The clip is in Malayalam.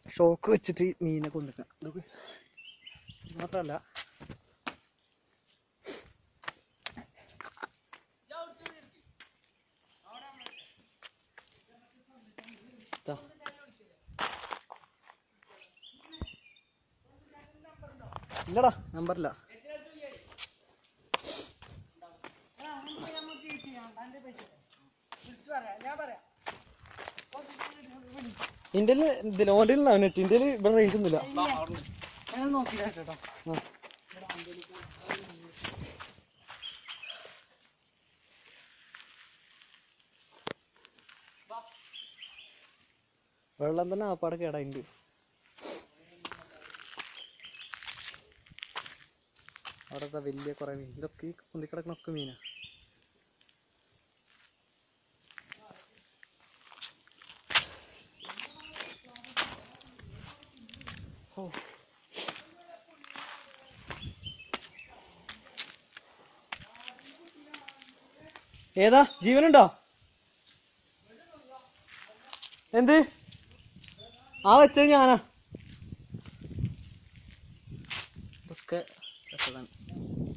ഷോക്ക് വെച്ചിട്ട് മീനെ കൊണ്ടിരിക്കാം ഇതൊക്കെ മാത്രല്ല ദാ. ഇല്ലടാ നമ്പറില്ല ഇന്ത്യയിൽ ഇതിൽ ഓൻ്റെ നെറ്റ് ഇന്ത്യയിൽ ഇവിടെ റേഞ്ച് ഒന്നുമില്ല ഞങ്ങൾ നോക്കിയില്ല കേട്ടോ ആ. വെള്ളം തന്നെ ആപ്പാടെ കേടായിണ്ട് അവിടത്തെ വലിയ കുറെ മീൻ ഇതൊക്കെ ഈ കുന്തിക്കിടക്കണൊക്കെ മീനാ ഓ ഏതാ ജീവനുണ്ടോ എന്ത് ആ വെച്ചത് ഞാനാ ഇതൊക്കെ ചത്തതാണ്